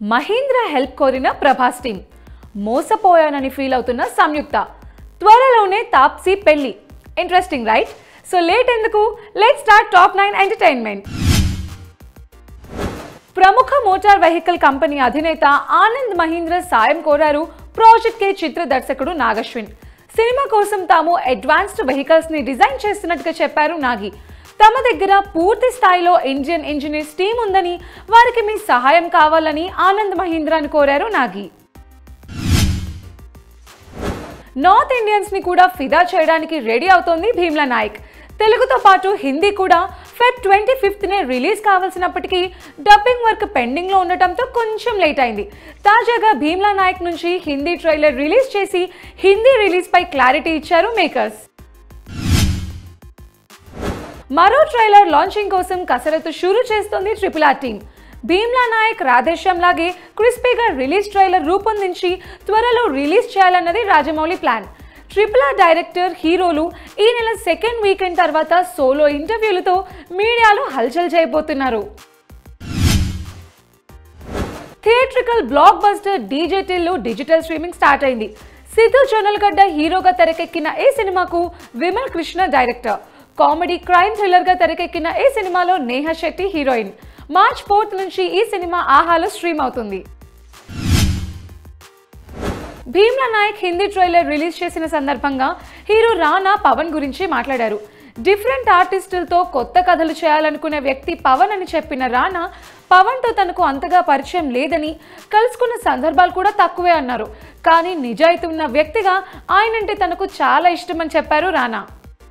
Mahindra help కోరిన Prabhas team మోసపోయానని feel అవుతున్న సంయుక్త త్వరలోనే తాప్సీ పెళ్లి ఇంట్రెస్టింగ్ రైట్ సో లేట్ ఎందుకు let start top nine entertainment ప్రముఖ మోటార్ వెహికల్ కంపెనీ అధినేత ఆనంద్ మహీంద్ర సాయం కోరారు ప్రాజెక్ట్ కే చిత్ర దర్శకుడు నాగశ్విన్ సినిమా కోసం తాము అడ్వాన్స్డ్ వెహికల్స్ ని డిజైన్ చేస్తున్నట్టుగా చెప్పారు నాగి తమ దగ్గర పూర్తి స్థాయిలో ఇండియన్ ఇంజనీర్స్ టీం ఉందని వారికి మీ సహాయం కావాలని ఆనంద్ మహీంద్రాని కోరారు నాగి నార్త్ ఇండియన్స్ ని కూడా ఫిదా చేయడానికి రెడీ అవుతోంది భీమ్లా నాయక్ తెలుగుతో పాటు హిందీ కూడా ఫెబ్ ట్వంటీ ఫిఫ్త్నే రిలీజ్ కావాల్సినప్పటికీ డబ్బింగ్ వర్క్ పెండింగ్లో ఉండటంతో కొంచెం లేట్ అయింది తాజాగా భీమ్లా నాయక్ నుంచి హిందీ ట్రైలర్ రిలీజ్ చేసి హిందీ రిలీజ్పై క్లారిటీ ఇచ్చారు మేకర్స్ మరో ట్రైలర్ లాంచింగ్ కోసం కసరత్తు షురూ చేస్తోంది triple R team Bheemla Nayak Radheshyam లాగే క్రిస్పీగా రిలీజ్ ట్రైలర్ రూపొందించి త్వరలో రిలీజ్ చేయాలన్నది Rajamouli plan triple R director హీరోలు ఈ నెల సెకండ్ వీకెండ్ తర్వాత సోలో ఇంటర్వ్యూలతో మీడియాలో హల్చల్ చేయబోతున్నారు theatrical blockbuster DJ Tillu digital streaming start అయింది సిద్ధు జొన్నలగడ్డ హీరోగా తెరకెక్కిన ఈ సినిమాకు Vimal Krishna director comedy crime thriller గా తెరకెక్కిన ఈ సినిమాలో Neha Shetty heroine March fourth నుంచి ఈ సినిమా ఆహాలో స్ట్రీమ్ అవుతుంది భీమ్లా నాయక్ హిందీ ట్రైలర్ రిలీజ్ చేసిన సందర్భంగా హీరో రానా పవన్ గురించి మాట్లాడారు డిఫరెంట్ ఆర్టిస్టులతో కొత్త కథలు చేయాలనుకునే వ్యక్తి పవన్ అని చెప్పిన రానా పవన్తో తనకు అంతగా పరిచయం లేదని కలుసుకున్న సందర్భాలు కూడా తక్కువే అన్నారు కానీ నిజాయితీ ఉన్న వ్యక్తిగా ఆయనంటే తనకు చాలా ఇష్టమని చెప్పారు రానా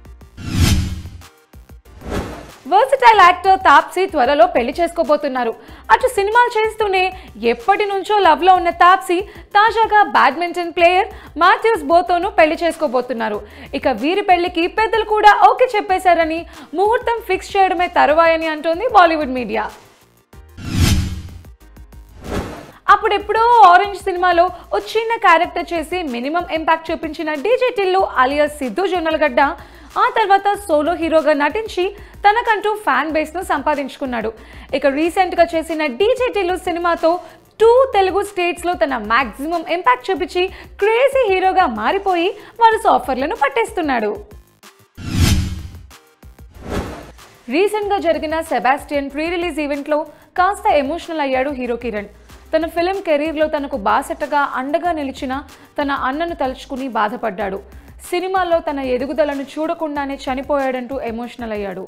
వర్సిటైల్ యాక్టర్ తాప్సీ త్వరలో పెళ్లి చేసుకోబోతున్నారు అటు సినిమాలు చేస్తూనే ఎప్పటి నుంచో లవ్ లో ఉన్న తాప్సీ తాజాగా బ్యాడ్మింటన్ ప్లేయర్ మాథ్యూస్ బోతోను పెళ్లి చేసుకోబోతున్నారు ఇక వీరి పెళ్లికి పెద్దలు కూడా ఓకే చెప్పేశారని ముహూర్తం ఫిక్స్ చేయడమే తరువాయని అంటోంది బాలీవుడ్ మీడియా అప్పుడెప్పుడో ఆరెంజ్ సినిమాలో ఓ చిన్న క్యారెక్టర్ చేసి మినిమం ఇంపాక్ట్ చూపించిన డీజే టిల్లు అలియస్ సిద్ధు జొన్నలగడ్డ ఆ తర్వాత సోలో హీరోగా నటించి తనకంటూ ఫ్యాన్ బేస్ ను సంపాదించుకున్నాడు ఇక రీసెంట్ గా చేసిన డీజే టిల్లు సినిమాతో టూ తెలుగు స్టేట్స్ లో తన మాక్సిమం ఇంపాక్ట్ చూపించి క్రేజీ హీరోగా మారిపోయి వరుస ఆఫర్లను పట్టేస్తున్నాడు రీసెంట్గా జరిగిన సెబాస్టియన్ ప్రీ రిలీజ్ ఈవెంట్లో కాస్త ఎమోషనల్ అయ్యాడు హీరో కిరణ్ తన ఫిలిం కెరీర్లో తనకు బాసటగా అండగా నిలిచిన తన అన్నను తలుచుకుని బాధపడ్డాడు సినిమాల్లో తన ఎదుగుదలను చూడకుండానే చనిపోయాడంటూ ఎమోషనల్ అయ్యాడు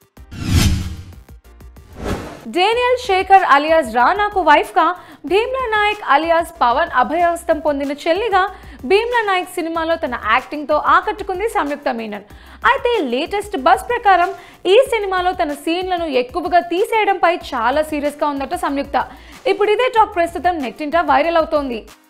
డేనియల్ శేఖర్ అలియాస్ రానాకు వైఫ్గా భీమ్లా నాయక్ అలియాస్ పవన్ అభయహస్తం పొందిన చెల్లిగా భీమ్లా నాయక్ సినిమాలో తన యాక్టింగ్తో ఆకట్టుకుంది సంయుక్త మీనన్ అయితే లేటెస్ట్ బస్ ప్రకారం ఈ సినిమాలో తన సీన్లను ఎక్కువగా తీసేయడంపై చాలా సీరియస్గా ఉందట సంయుక్త ఇప్పుడు ఇదే టాక్ ప్రస్తుతం నెట్టింట వైరల్ అవుతోంది